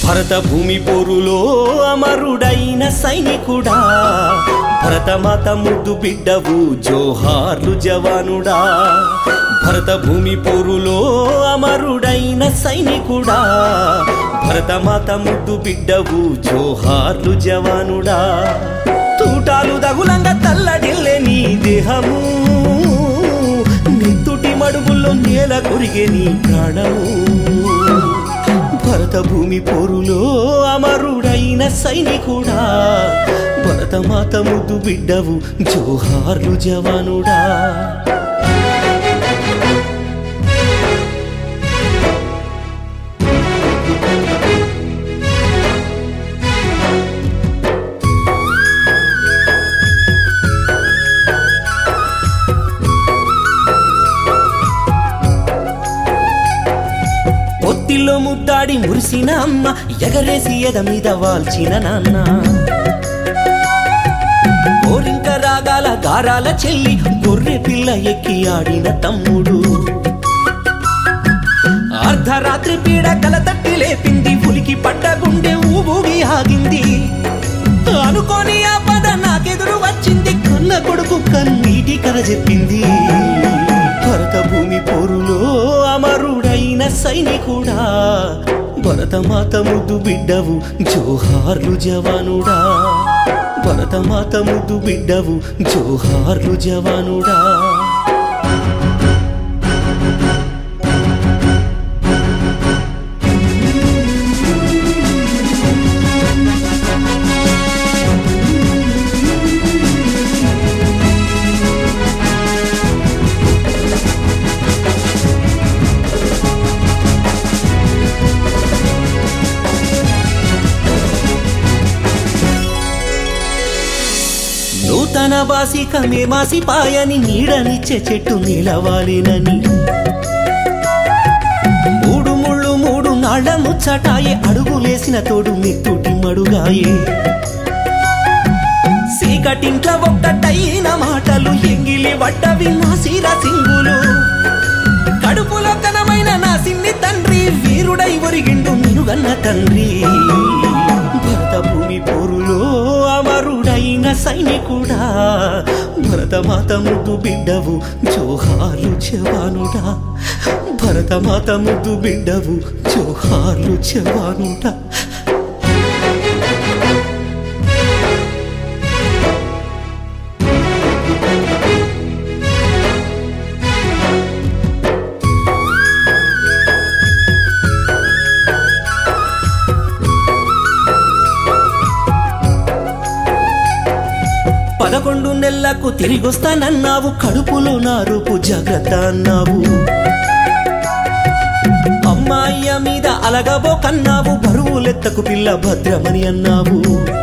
భరత భూమి పోరులో అమరుడైన సైనికుడా భరతమాత ముద్దు బిడ్డవు జోహార్లు జవానుడా భరత భూమి పోరులో అమరుడైన సైనికుడా భరతమాత ముద్దు బిడ్డవు జోహార్లు జవానుడా తూటాలు దగులంగా తల్లడిల్లే నీ దేహము నిత్తుటి మడుగుల్లో నేల కొరిగే నీ ప్రాణము భరత భూమి పోరులో అమరుడైన సైనికుడా భరతమాత ముద్దు బిడ్డవు జోహార్లు జవానుడా ఒత్తిలో ముద్దాడి మురిసిన అమ్మ ఎగరేసి ఎద మీద వాల్చిన నాన్న గోరింక రాగాల గారాల చెల్లి గొర్రె పిల్ల ఎక్కి ఆడిన తమ్ముడు అర్ధరాత్రి పీడ కలతట్టి లేపింది ఉలికి పడ్డ గుండె ఊబూగి ఆగింది అనుకోని ఆ పద నాకెదురు వచ్చింది కన్న కొడుకు కన్నీటి కర చెప్పింది భరత భూమి పోరులో అమరుడైన సైనికుడా భరతమాత ముద్దు బిడ్డవు జోహార్లు జవానుడా భరతమాత ముద్దు బిడ్డవు జోహార్లు జవానుడా నూతన బాసిక మేమాసి పాయని నీడనిచ్చే చెట్టు నిలవాలినని మూడు ముళ్ళు మూడు నాళ్ళ ముచ్చటాయే అడుగులేసిన తోడు మెత్తుటి మడుగాయే సీకటింట్ల ఒక్కటైన మాటలు ఎంగిలి వడ్డవి మాసిర సింగులు కడుపులో కనమైన నా సిన్ని తండ్రి వీరుడై ఒరిగిండు నినుగన్న తండ్రి భరత భూమి పోరులో అమరుడైన సైనికుడా భరతమాత ముద్దు బిడ్డవు జోహార్లు జవానుడా భరతమాత ముద్దు బిడ్డవు జోహార్లు జవానుడా పదకొండు నెలలకు తిరిగొస్తానన్నావు కడుపులో నా రూపు జాగ్రత్త అన్నావు అమ్మాయ్య మీద అలగబోకన్నావు బరువులెత్తకు పిల్ల భద్రమని అన్నావు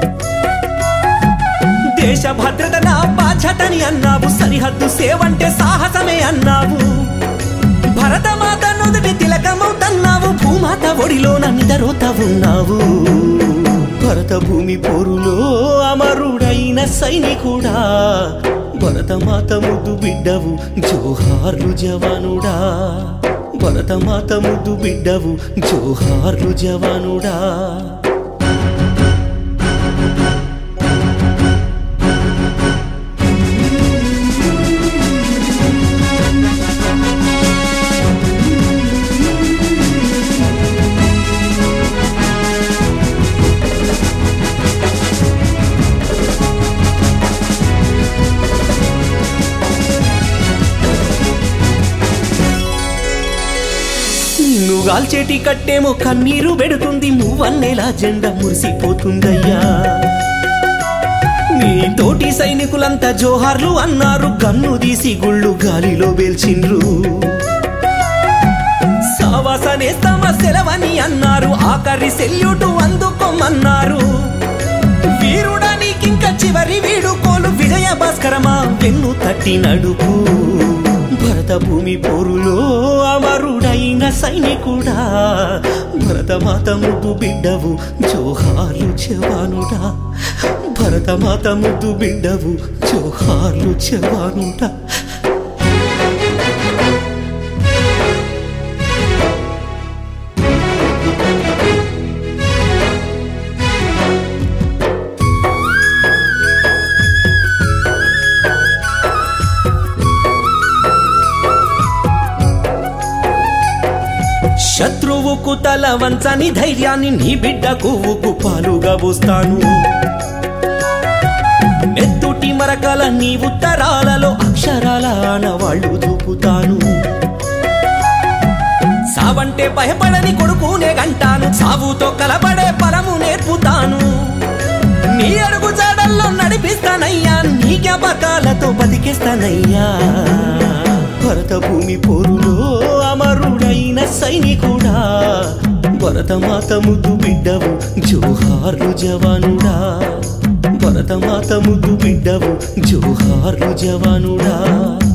దేశ భద్రత నా బాధ్యతని అన్నావు సరిహద్దు సేవంటే సాహసమే అన్నావు భరతమాత నుదుటి తిలకమవుతన్నావు భూమాత ఒడిలోన నిదరోత ఉన్నావు భరత భూమి పోరులో అమరుడైన సైనికుడా భరతమాత ముద్దు బిడ్డవు జోహార్లు జవానుడా భరతమాత ముద్దు బిడ్డవు జోహార్లు జవానుడా నిన్ను గాల్చేటి కట్టేమో కన్నీరు పెడుతుంది మువ్వన్నేలా జెండా మురిసిపోతుందయ్యా నీ తోటి సైనికులంతా జోహార్లు అన్నారు కన్ను తీసి గుళ్ళు గాలిలో వేల్చిండ్రు సావాసనేస్తమ సెలవని అన్నారు ఆఖరి సెల్యూటు అందుకోమన్నారు వీరుడా నీకింక చివరి వీడుకోలు విజయ భాస్కరమా వెన్ను తట్టి నడుపు భరత భూమి పోరులో అమరుడైన సైనికుడా భరతమాత ముద్దు బిడ్డవు జోహార్లు జవానుడా భరతమాత ముద్దు బిడ్డవు జోహార్లు జవానుడా ఉక్కు తల వంచని ధైర్యాన్ని నీ బిడ్డకు ఉగ్గు పాలుగా పోస్తాను నెత్తుటి మరకల నీ ఉత్తరాలలో అక్షరాల ఆనవాళ్ళు దూపుతాను సావంటే భయపడని కొడుకునే గంటాను సావుతో కలపడే పరము నేర్పుతాను నీ అడుగు జాడల్లో నడిపిస్తానయ్యా నీ జ్ఞాపకాలతో బతికిస్తానయ్యా భరత భూమి పోరులో అమరుడైన సైనికుడా భరతమాత ముద్దు బిడ్డవు జోహార్లు జవానుడా భరతమాత ముద్దు బిడ్డవు జోహార్లు జవానుడా